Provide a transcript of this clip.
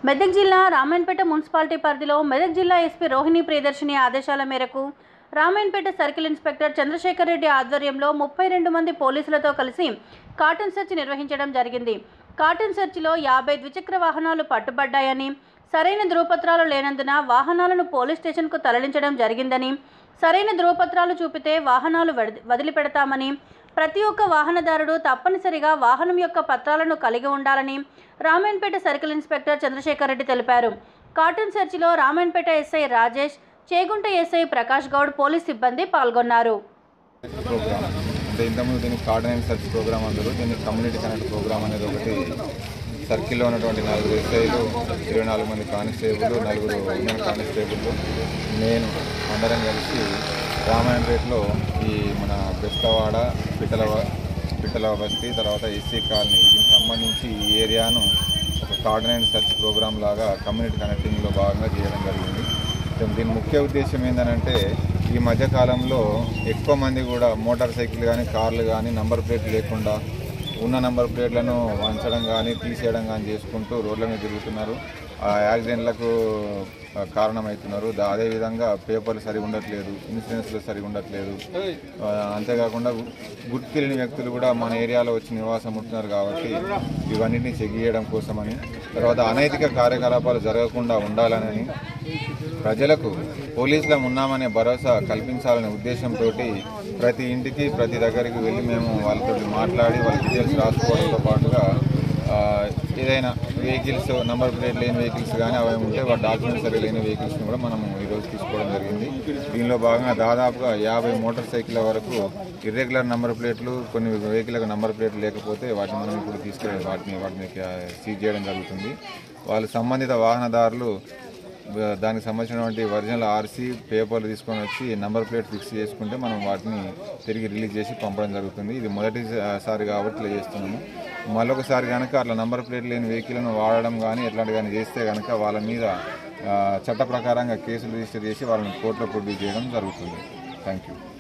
మెదక్ జిల్లా రామాయణపేట మున్సిపాలిటీ పరిధిలో మెదక్ జిల్లా ఎస్పీ రోహిణి ప్రియదర్శిని ఆదేశాల మేరకు రామాయణపేట సర్కిల్ ఇన్స్పెక్టర్ చంద్రశేఖర్ రెడ్డి ఆధ్వర్యంలో ముప్పై రెండు మంది పోలీసులతో కలిసి కాటన్ సెర్చ్ నిర్వహించడం జరిగింది కాటన్ సెర్చ్లో యాభై ద్విచక్ర వాహనాలు పట్టుబడ్డాయని సరైన ధృవపత్రాలు లేనందున వాహనాలను పోలీస్ స్టేషన్కు తరలించడం జరిగిందని సరైన ధృవపత్రాలు చూపితే వాహనాలు వడి- వదిలిపెడతామని ప్రతి ఒక్క వాహనదారుడు తప్పనిసరిగా వాహనం యొక్క పత్రాలను కలిగి ఉండాలని రామాయణపేట సర్కిల్ ఇన్స్పెక్టర్ చంద్రశేఖర్ రెడ్డి తెలిపారు కాటన్ సెర్చ్లో Ramayanapeta SI Rajesh Chegunta SI Prakash Goud police సిబ్బంది పాల్గొన్నారు ప్రోగ్రామ్ అంటే ఇంతకుముందు దీనికి కార్డినెన్స్ సర్చ్ ప్రోగ్రామ్ అందరూ దీనికి కమ్యూనిటీ కనెక్ట్ ప్రోగ్రామ్ అనేది ఒకటి సర్కిల్లో ఉన్నటువంటి నలుగురు ఎస్ఐలు ఇరవై నాలుగు మంది కానిస్టేబుల్ నలుగురు ఉమెన్ కానిస్టేబుల్ నేను అందరం కలిసి రామాయణపేటలో ఈ మన బెస్తవాడ పిట్టల పిట్టల బస్తీ తర్వాత ఎస్సీ కాలనీ దీనికి సంబంధించి ఈ ఏరియాను ఒక కార్డినెన్స్ సర్చ్ ప్రోగ్రామ్ లాగా కమ్యూనిటీ కనెక్టింగ్లో భాగంగా చేయడం జరిగింది దీని ముఖ్య ఉద్దేశం ఏంటంటే ఈ మధ్య కాలంలో ఎక్కువ మంది కూడా మోటార్ సైకిల్ కానీ కార్లు కానీ నంబర్ ప్లేట్ లేకుండా ఉన్న నంబర్ ప్లేట్లను వంచడం కానీ తీసేయడం కానీ చేసుకుంటూ రోడ్ల మీద తిరుగుతున్నారు ఆ యాక్సిడెంట్లకు ఆ, కారణమవుతున్నారు దా- అదేవిధంగా పేపర్లు సరిగా ఉండట్లేదు ఇన్సూరెన్స్లు సరిగా ఉండట్లేదు ఆ, అంతేకాకుండా గు- గుర్తు తెలియని వ్యక్తులు కూడా మన ఏరియాలో వచ్చి నివాసం ఉంటున్నారు కాబట్టి ఇవన్నిటిని చెక్ చేయడం కోసమని తర్వాత అనైతిక కార్యకలాపాలు జరగకుండా ఉండాలని ప్రజలకు పోలీసులం ఉన్నామనే భరోసా కల్పించాలనే ఉద్దేశంతో ప్రతి ఇంటికి ప్రతి దగ్గరికి వెళ్ళి మేము వాళ్ళతో మాట్లాడి వాళ్ళ డీటెయిల్స్ రాసుకోవడంతో పాటుగా ఆ, ఏదైనా వెహికల్స్ నంబర్ ప్లేట్ లేని వెహికల్స్ కానీ అవి ఉంటే వాటి డాక్యుమెంట్స్ సరిగా లేని వెహికల్స్ని కూడా మనం ఈరోజు తీసుకోవడం జరిగింది దీనిలో భాగంగా దాదాపుగా యాభై మోటార్ సైకిల్ వరకు ఇర్రెగ్యులర్ నంబర్ ప్లేట్లు కొన్ని వెహికల్కి నంబర్ ప్లేట్లు లేకపోతే వాటిని మనం ఇప్పుడు తీసుకెళ్ళి వాటిని వాటిని సీజ్ చేయడం జరుగుతుంది వాళ్ళు సంబంధిత వాహనదారులు బ- దానికి సంబంధించినటువంటి ఒరిజినల్ ఆర్సీ పేపర్లు తీసుకొని వచ్చి నంబర్ ప్లేట్ ఫిక్స్ చేసుకుంటే మనం వాటిని తిరిగి రిలీజ్ చేసి పంపడం జరుగుతుంది ఇది మొదటిసారి కాబట్టి ఇట్లా చేస్తున్నాము మరొకసారి కనుక అట్లా నంబర్ ప్లేట్ లేని వెహికల్ను వాడడం కానీ ఎట్లాంటి కానీ చేస్తే కనుక వాళ్ళ మీద ఆ, చట్ట ప్రకారంగా కేసులు రిజిస్టర్ చేసి వాళ్ళని కోర్టులో ప్రొడ్యూస్ చేయడం జరుగుతుంది థ్యాంక్ యూ